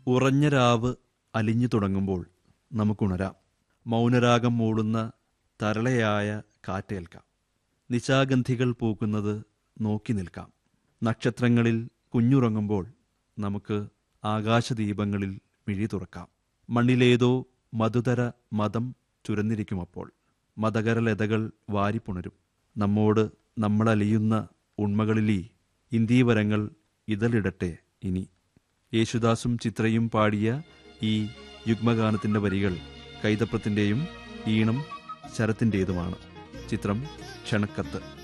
ഉറഞ്ഞ രാവ് അലിഞ്ഞു തുടങ്ങുമ്പോൾ നമുക്കുണരാം മൗനരാഗം മൂളുന്ന തരളയായ കാറ്റേൽക്കാം നിശാഗന്ധികൾ പൂക്കുന്നത് നോക്കി നിൽക്കാം നക്ഷത്രങ്ങളിൽ കുഞ്ഞുറങ്ങുമ്പോൾ നമുക്ക് ആകാശദീപങ്ങളിൽ മിഴി തുറക്കാം മണ്ണിലേതോ മധുതര മതം ചുരന്നിരിക്കുമപ്പോൾ മതകരലതകൾ വാരിപ്പുണരും നമ്മോട് നമ്മളലിയുന്ന ഉണ്മകളിലീ ഇന്ദീവരങ്ങൾ ഇതളിടട്ടെ ഇനി യേശുദാസും ചിത്രയും പാടിയ ഈ യുഗ്മഗാനത്തിന്റെ വരികൾ കൈതപ്രത്തിന്റെയും ഈണം ശരത്തിൻ്റെതുമാണ് ചിത്രം ക്ഷണക്കത്ത്